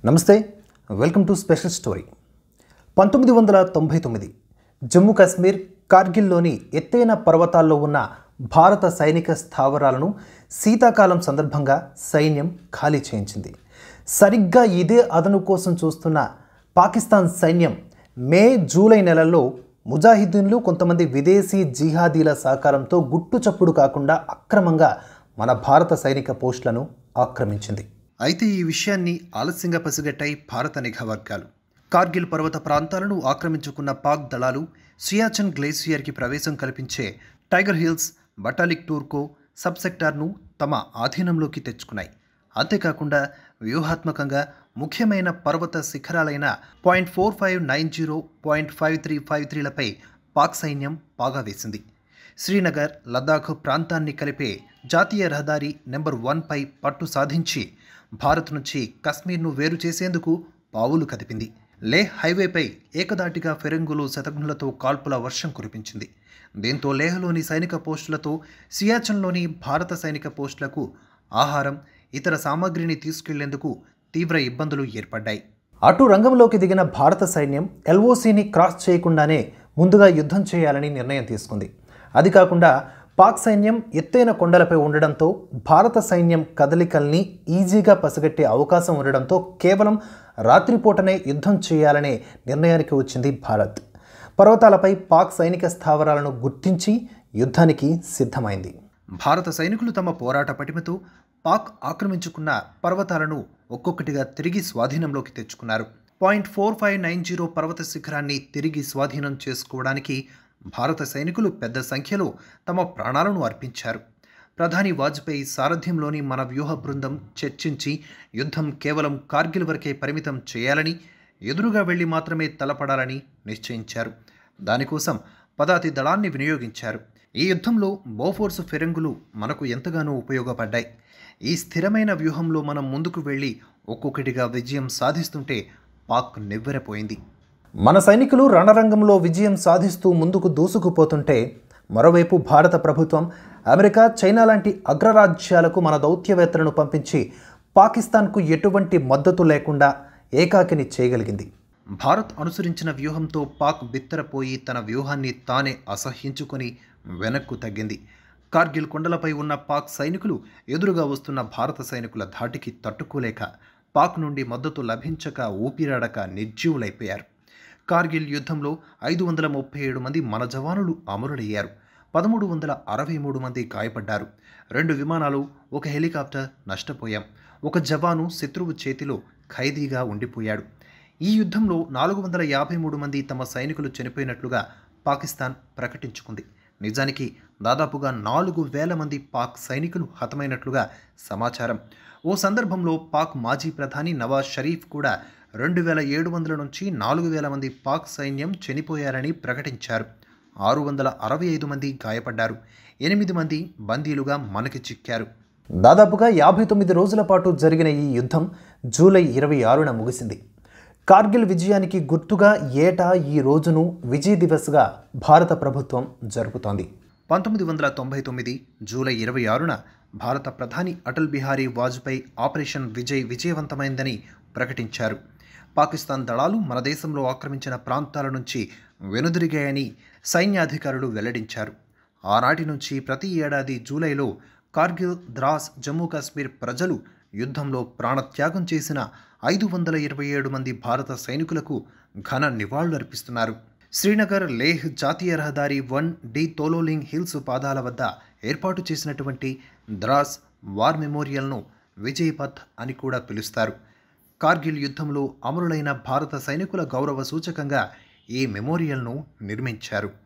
నమస్తే welcome to special story పంతొమ్మిది వందల తొంభై తొమ్మిది జమ్మూ కాశ్మీర్ కార్గిల్లోని ఎత్తైన పర్వతాల్లో ఉన్న భారత సైనిక స్థావరాలను శీతాకాలం సందర్భంగా సైన్యం ఖాళీ చేయించింది సరిగ్గా ఇదే అదను కోసం చూస్తున్న పాకిస్తాన్ సైన్యం మే జూలై నెలల్లో ముజాహిద్దీన్లు కొంతమంది విదేశీ జిహాదీల సహకారంతో గుట్టు చప్పుడు కాకుండా అక్రమంగా మన భారత సైనిక పోస్టులను ఆక్రమించింది అయితే ఈ విషయాన్ని ఆలస్యంగా పసిగట్టాయి భారత నిఘా వర్గాలు కార్గిల్ పర్వత ప్రాంతాలను ఆక్రమించుకున్న పాక్ దళాలు సియాచన్ గ్లేసియర్కి ప్రవేశం కల్పించే టైగర్ హిల్స్ బటాలిక్ టూర్కో సబ్ సెక్టార్ను తమ ఆధీనంలోకి తెచ్చుకున్నాయి అంతేకాకుండా వ్యూహాత్మకంగా ముఖ్యమైన పర్వత శిఖరాలైన point four five nine zero point five three five త్రీలపై పాక్ సైన్యం పాగా వేసింది శ్రీనగర్ లద్దాఖ్ ప్రాంతాన్ని కలిపే జాతీయ రహదారి నెంబర్ వన్పై పట్టు సాధించి భారత్ నుంచి కశ్మీర్ను వేరు చేసేందుకు పావులు కదిపింది లేహ్ హైవేపై ఏకదాటిగా ఫిరంగులు శతఘ్నులతో కాల్పుల వర్షం కురిపించింది దీంతో లేహ్లోని సైనిక పోస్టులతో సియాచన్లోని భారత సైనిక పోస్టులకు ఆహారం ఇతర సామాగ్రిని తీసుకెళ్లేందుకు తీవ్ర ఇబ్బందులు ఏర్పడ్డాయి అటు రంగంలోకి దిగిన భారత సైన్యం ఎల్ఓసిని క్రాస్ చేయకుండానే ముందుగా యుద్ధం చేయాలని నిర్ణయం తీసుకుంది అది కాకుండా పాక్ సైన్యం ఎత్తైన కొండలపై ఉండడంతో భారత సైన్యం కదలికల్ని ఈజీగా పసిగట్టే అవకాశం ఉండడంతో కేవలం రాత్రిపూటనే యుద్ధం చేయాలనే నిర్ణయానికి వచ్చింది భారత్ పర్వతాలపై పాక్ సైనిక స్థావరాలను గుర్తించి యుద్ధానికి సిద్ధమైంది భారత సైనికులు తమ పోరాట పటిమతో పాక్ ఆక్రమించుకున్న పర్వతాలను ఒక్కొక్కటిగా తిరిగి స్వాధీనంలోకి తెచ్చుకున్నారు point four five nine zero పర్వత శిఖరాన్ని తిరిగి స్వాధీనం చేసుకోవడానికి భారత సైనికులు పెద్ద సంఖ్యలో తమ ప్రాణాలను అర్పించారు ప్రధాని వాజ్పేయి సారథ్యంలోని మన వ్యూహ బృందం చర్చించి యుద్ధం కేవలం కార్గిల్ వరకే పరిమితం చేయాలని ఎదురుగా వెళ్లి మాత్రమే తలపడాలని నిశ్చయించారు దానికోసం పదాతి దళాన్ని వినియోగించారు ఈ యుద్ధంలో బోఫోర్స్ ఫిరంగులు మనకు ఎంతగానో ఉపయోగపడ్డాయి ఈ స్థిరమైన వ్యూహంలో మనం ముందుకు వెళ్ళి ఒక్కొక్కటిగా విజయం సాధిస్తుంటే పాక్ నివ్వెరపోయింది మన సైనికులు రణరంగంలో విజయం సాధిస్తూ ముందుకు దూసుకుపోతుంటే మరోవైపు భారత ప్రభుత్వం అమెరికా చైనా లాంటి అగ్రరాజ్యాలకు మన దౌత్యవేత్తలను పంపించి పాకిస్తాన్కు ఎటువంటి మద్దతు లేకుండా ఏకాకిని చేయగలిగింది భారత్ అనుసరించిన వ్యూహంతో పాక్ బిత్తరపోయి తన వ్యూహాన్ని తానే అసహ్యించుకొని వెనక్కు తగ్గింది కార్గిల్ కొండలపై ఉన్న పాక్ సైనికులు ఎదురుగా వస్తున్న భారత సైనికుల ధాటికి తట్టుకోలేక పాక్ నుండి మద్దతు లభించక ఊపిరాడక నిర్జీవులైపోయారు కార్గిల్ యుద్ధంలో ఐదు వందల ముప్పై ఏడు మంది మన జవానులు అమరులయ్యారు పదమూడు వందల అరవై మూడు మంది గాయపడ్డారు రెండు విమానాలు ఒక హెలికాప్టర్ నష్టపోయాం ఒక జవాను శత్రువు చేతిలో ఖైదీగా ఉండిపోయాడు ఈ యుద్ధంలో నాలుగు వందల యాభై మూడు మంది తమ సైనికులు చనిపోయినట్లుగా పాకిస్తాన్ ప్రకటించుకుంది నిజానికి దాదాపుగా నాలుగు వేల మంది పాక్ సైనికులు హతమైనట్లుగా సమాచారం ఓ సందర్భంలో పాక్ మాజీ ప్రధాని నవాజ్ షరీఫ్ కూడా రెండు వేల ఏడు వందల నుంచి నాలుగు వేల మంది పాక్ సైన్యం చనిపోయారని ప్రకటించారు ఆరు వందల అరవై ఐదు మంది గాయపడ్డారు ఎనిమిది మంది బందీలుగా మనకి చిక్కారు దాదాపుగా యాభై తొమ్మిది రోజుల పాటు జరిగిన ఈ యుద్ధం జూలై ఇరవై ఆరున ముగిసింది కార్గిల్ విజయానికి గుర్తుగా ఏటా ఈ రోజును విజయ్ దివస్గా భారత ప్రభుత్వం జరుపుతోంది పంతొమ్మిది వందల తొంభై తొమ్మిది జూలై ఇరవై ఆరున భారత ప్రధాని అటల్ బిహారీ వాజ్పేయి ఆపరేషన్ విజయ్ విజయవంతమైందని ప్రకటించారు పాకిస్తాన్ దళాలు మన దేశంలో ఆక్రమించిన ప్రాంతాల నుంచి వెనుదిరిగాయని సైన్యాధికారులు వెల్లడించారు ఆనాటి నుంచి ప్రతి ఏడాది జూలైలో కార్గిల్ ద్రాస్ జమ్మూ కాశ్మీర్ ప్రజలు యుద్ధంలో ప్రాణత్యాగం చేసిన ఐదు వందల ఇరవై ఏడు మంది భారత సైనికులకు ఘన నివాళులర్పిస్తున్నారు శ్రీనగర్ లేహ్ జాతీయ రహదారి వన్ డి తోలోలింగ్ హిల్స్ పాదాల వద్ద ఏర్పాటు చేసినటువంటి ద్రాస్ వార్ మెమోరియల్ను విజయ్ పథ్ అని కూడా పిలుస్తారు కార్గిల్ యుద్ధంలో అమరులైన భారత సైనికుల గౌరవ సూచకంగా ఈ మెమోరియల్ను నిర్మించారు